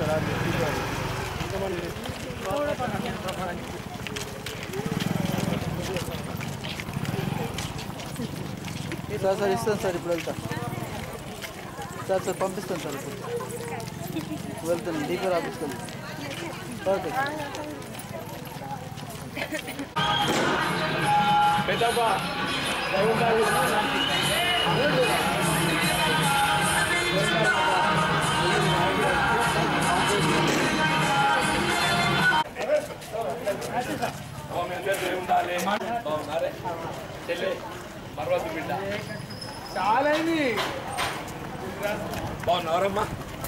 Sir అది sir sir ఇస్తాను sir ఇప్పుడు వెళ్తా సార్ సార్ పంపిస్తాను సార్ ఇప్పుడు వెళ్తాను డీపీఆర్ ఆఫీస్కి వెళ్తాను ఓకే సార్ బాగున్నారమ్మా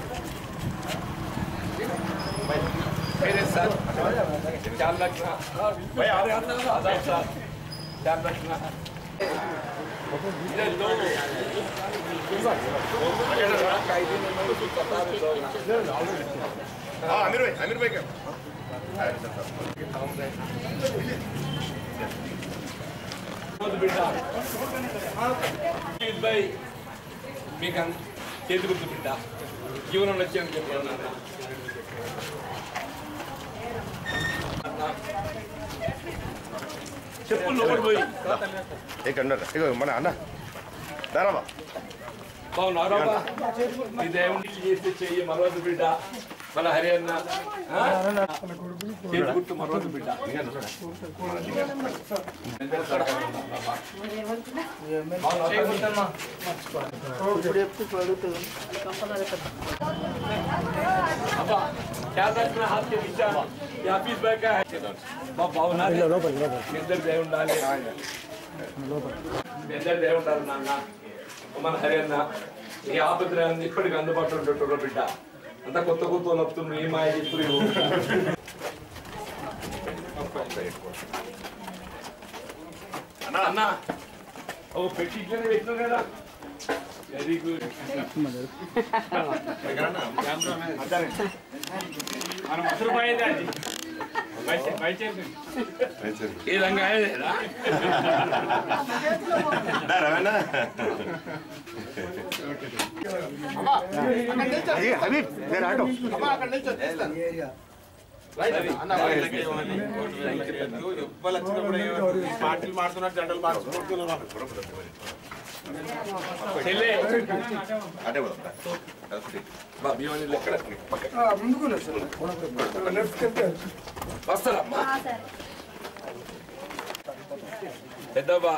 मेरे साथ ख्याल रखना भाई आ रहे हैं आदाब साहब ख्याल रखना इधर दो हाँ आमिर भाई आमिर भाई क्या బిడ్డ భాయ్ మీకు అన్- చేతి గుర్తు బిడ్డ జీవనం లక్ష్యం చెప్పాను నాన్న. చెప్పు లోపల పోయి ఏ కన్నడ ఇగో మన అన్న దారాబా బాగున్నారా ఇదేముండి చేస్తే చెయ్యి మరొకటి బిడ్డ మన హరి అన్న ఆ? చేతి గుర్తు మరొకటి బిడ్డ ఇప్పుడు చెప్తే ఇప్పుడు అడుగుతుంది అబ్బా ख्याल रखना हाथ के नीचे ये ऑफिस बैग का है బా బాగున్నారు మీ ఇద్దరు దయ ఉండాలి మీ ఇద్దరు దయ ఉండాలి నాన్న మన హరి అన్న ఈ ఆపత్రయాన్ని ఇప్పటికి అందుబాటులో ఉండేటోళ్ళు బిడ్డ అంతా కొత్త కొత్త నొప్పుతుంది ఈ మాయ ఇప్పుడు అన్న అన్న ఓ పెట్టి ఇట్లనే పెట్టినావు కదా వెరీ గుడ్ ఈ రంగా రవణ హబీబ్ నేను ఆటో పార్టీలు మారుతున్నారు జెండలు మార్చుకుంటున్నారు చెల్లె అటే పోదాం బాబు ఇవన్నీ ఎక్కడ వస్తారమ్మా పెద్దబ్బా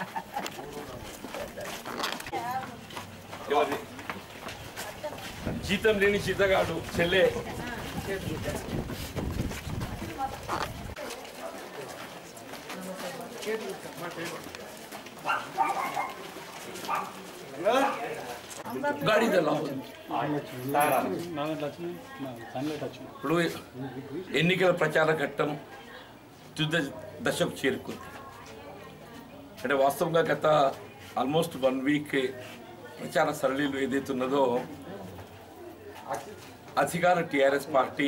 ఎవరి జీతం లేని జీతగాడు చెల్లె గాడి ఇప్పుడు ఎన్నికల ప్రచార ఘట్టం తుద దశకు చేరుకుంది అంటే వాస్తవంగా గత ఆల్మోస్ట్ వన్ వీక్ ప్రచార సరళిలో ఏదైతే ఉన్నదో అధికార టీఆర్ఎస్ పార్టీ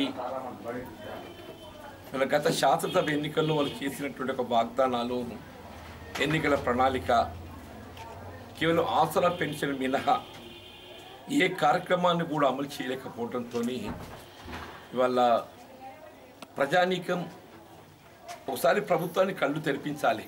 వీళ్ళ గత శాసనసభ ఎన్నికల్లో వాళ్ళు చేసినటువంటి ఒక వాగ్దానాలు ఎన్నికల ప్రణాళిక కేవలం ఆసరా పెన్షన్ మినహా ఏ కార్యక్రమాన్ని కూడా అమలు చేయలేకపోవడంతో ఇవాళ ప్రజానీకం ఒకసారి ప్రభుత్వాన్ని కళ్ళు తెరిపించాలి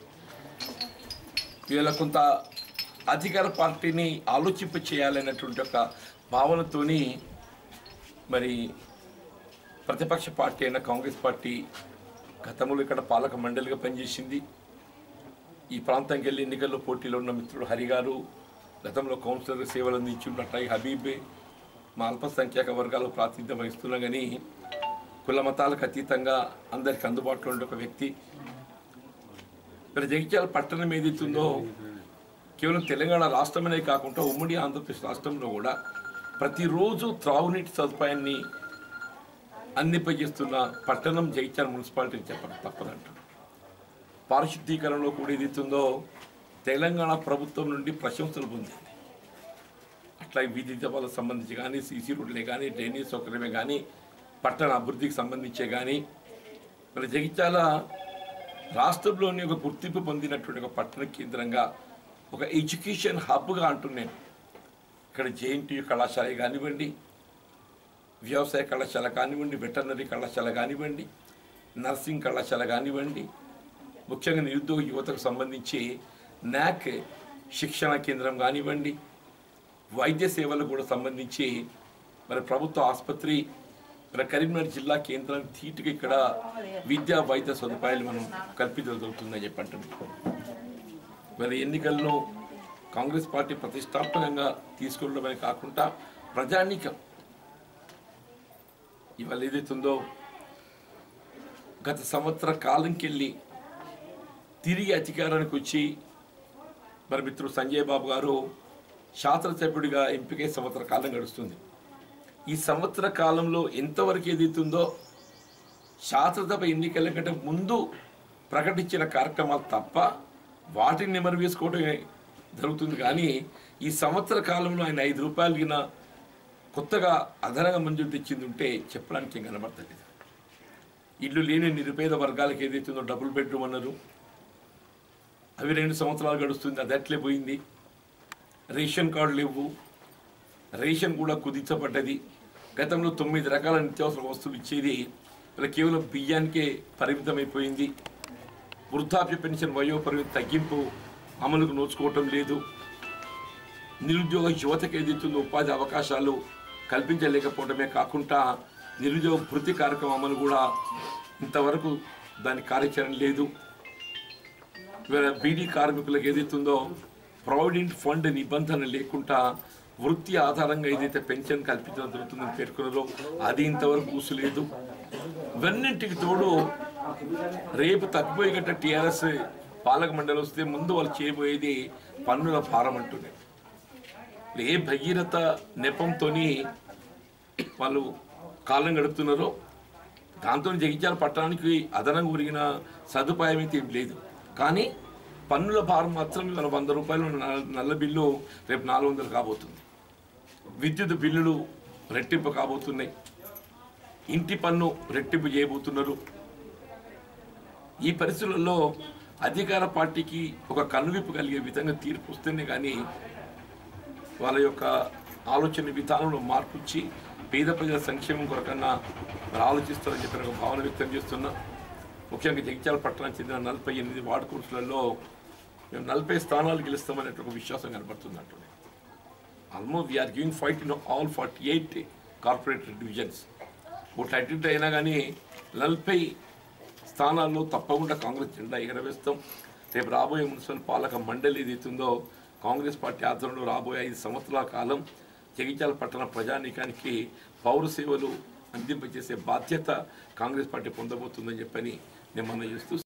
వీళ్ళ కొంత అధికార పార్టీని ఆలోచింప చేయాలనేటువంటి ఒక భావనతోని మరి ప్రతిపక్ష పార్టీ అయిన కాంగ్రెస్ పార్టీ గతంలో ఇక్కడ పాలక మండలిగా పనిచేసింది ఈ ప్రాంతంకి వెళ్ళి ఎన్నికల్లో పోటీలో ఉన్న మిత్రుడు హరి గారు గతంలో కౌన్సిలర్ సేవలు అందించి ఉన్నట్టు హబీబే మా అల్పసంఖ్యాక వర్గాలు ప్రాతినిధ్యం వహిస్తున్నా కానీ కుల మతాలకు అతీతంగా అందరికి అందుబాటులో ఉండే ఒక వ్యక్తి మరి జగిత్యాల పట్టణం ఏదైతుందో కేవలం తెలంగాణ రాష్ట్రమనే కాకుండా ఉమ్మడి ఆంధ్రప్రదేశ్ రాష్ట్రంలో కూడా ప్రతిరోజు త్రాగునీటి సదుపాయాన్ని అందింపజేస్తున్న పట్టణం జగిత్యాల మున్సిపాలిటీ చెప్పక తప్పదంట పారిశుద్ధీకరణలో కూడా ఏదైతుందో తెలంగాణ ప్రభుత్వం నుండి ప్రశంసలు పొందింది అట్లా వీధి దీపాలకు సంబంధించి కానీ సీసీ రోడ్లే కానీ డ్రైనేజ్ సౌకర్యమే కానీ పట్టణ అభివృద్ధికి సంబంధించే కానీ మరి జగిత్యాల రాష్ట్రంలోని ఒక గుర్తింపు పొందినటువంటి ఒక పట్టణ కేంద్రంగా ఒక ఎడ్యుకేషన్ హబ్గా అంటున్నాను ఇక్కడ జేఎన్టీ కళాశాల కానివ్వండి వ్యవసాయ కళాశాల కానివ్వండి వెటర్నరీ కళాశాల కానివ్వండి నర్సింగ్ కళాశాల కానివ్వండి ముఖ్యంగా నిరుద్యోగ యువతకు సంబంధించి నాక్ శిక్షణ కేంద్రం కానివ్వండి వైద్య సేవలకు కూడా సంబంధించి మరి ప్రభుత్వ ఆసుపత్రి మన కరీంనగర్ జిల్లా కేంద్రం ధీటుగా ఇక్కడ విద్యా వైద్య సదుపాయాలు మనం కల్పించడం జరుగుతుందని చెప్పి అంటున్నాం మరి ఎన్నికల్లో కాంగ్రెస్ పార్టీ ప్రతిష్టాత్మకంగా తీసుకెళ్ళడమే కాకుండా ప్రజానీకం ఇవాళ ఏదైతుందో గత సంవత్సర కాలంకెళ్ళి తిరిగి అధికారానికి వచ్చి మరి మిత్రుడు సంజయ్ బాబు గారు శాసనసభ్యుడిగా ఎంపికై సంవత్సర కాలం గడుస్తుంది ఈ సంవత్సర కాలంలో ఎంతవరకు ఏదైతుందో శాసనసభ ఎన్నికల కంటే ముందు ప్రకటించిన కార్యక్రమాలు తప్ప వాటిని నెమరు వేసుకోవడమే జరుగుతుంది కానీ ఈ సంవత్సర కాలంలో ఆయన ఐదు రూపాయలు గిన కొత్తగా అదనంగా మంజూరు తెచ్చింది ఉంటే చెప్పడానికి ఏం కనబడతలేదు ఇల్లు లేని నిరుపేద వర్గాలకు ఏదైతుందో డబుల్ బెడ్రూమ్ అన్నారు అవి రెండు సంవత్సరాలు గడుస్తుంది అది అట్లే పోయింది రేషన్ కార్డు లేవు రేషన్ కూడా కుదించబడ్డది గతంలో తొమ్మిది రకాల నిత్యావసర వస్తువులు ఇచ్చేది ఇలా కేవలం బియ్యానికే పరిమితమైపోయింది వృద్ధాప్య పెన్షన్ వయో పరిమితి తగ్గింపు అమలుకు నోచుకోవటం లేదు నిరుద్యోగ యువతకు ఏదైతుందో ఉపాధి అవకాశాలు కల్పించలేకపోవడమే కాకుండా నిరుద్యోగ భృతి కార్యక్రమం అమలు కూడా ఇంతవరకు దాని కార్యాచరణ లేదు ఇవాళ బీడీ కార్మికులకు ఏదైతుందో ప్రావిడెంట్ ఫండ్ నిబంధన లేకుండా వృత్తి ఆధారంగా ఏదైతే పెన్షన్ కల్పించడం జరుగుతుందని పేర్కొన్నారో అది ఇంతవరకు ఊసులేదు ఇవన్నింటికి తోడు రేపు తప్పిపోయి గట్ట టీఆర్ఎస్ పాలక మండలి వస్తే ముందు వాళ్ళు చేయబోయేది పన్నుల భారం అంటూనే ఏ భగీరథ నెపంతో వాళ్ళు కాలం గడుపుతున్నారో దాంతో జగిత్యాల పట్టణానికి అదనంగా ఉరిగిన సదుపాయం అయితే ఏం లేదు కానీ పన్నుల భారం మాత్రం ఇవాళ వంద రూపాయలు నల్ల- నల్ల బిల్లు రేపు నాలుగు వందలు కాబోతుంది విద్యుత్ బిల్లులు రెట్టింపు కాబోతున్నాయి ఇంటి పన్ను రెట్టింపు చేయబోతున్నారు ఈ పరిస్థితులలో అధికార పార్టీకి ఒక కనువిప్పు కలిగే విధంగా తీర్పు వస్తేనే కానీ వాళ్ళ యొక్క ఆలోచన విధానంలో మార్పు ఇచ్చి పేద ప్రజల సంక్షేమం కొరకన్నా మరి ఆలోచిస్తారని చెప్పిన ఒక భావన వ్యక్తం చేస్తున్నా ముఖ్యంగా జగిత్యాల పట్టణానికి చెందిన నలభై ఎనిమిది వార్డు కోర్సులలో మేము నలభై స్థానాలు గెలుస్తామనే ఒక విశ్వాసం కనబడుతుంది అంటున్నాయి almost we are giving fight in all forty eight corporate divisions ఒకటి అటు ఇటు అయినా కానీ నలభై స్థానాల్లో తప్పకుండా కాంగ్రెస్ జెండా ఎగరవేస్తాం రేపు రాబోయే మున్సిపల్ పాలక మండలి ఏదైతుందో కాంగ్రెస్ పార్టీ ఆధ్వర్యంలో రాబోయే ఐదు సంవత్సరాల కాలం జగిత్యాల పట్టణ ప్రజానీకానికి పౌర సేవలు అందింపజేసే బాధ్యత కాంగ్రెస్ పార్టీ పొందబోతుందని చెప్పని నేను మనం చేస్తూ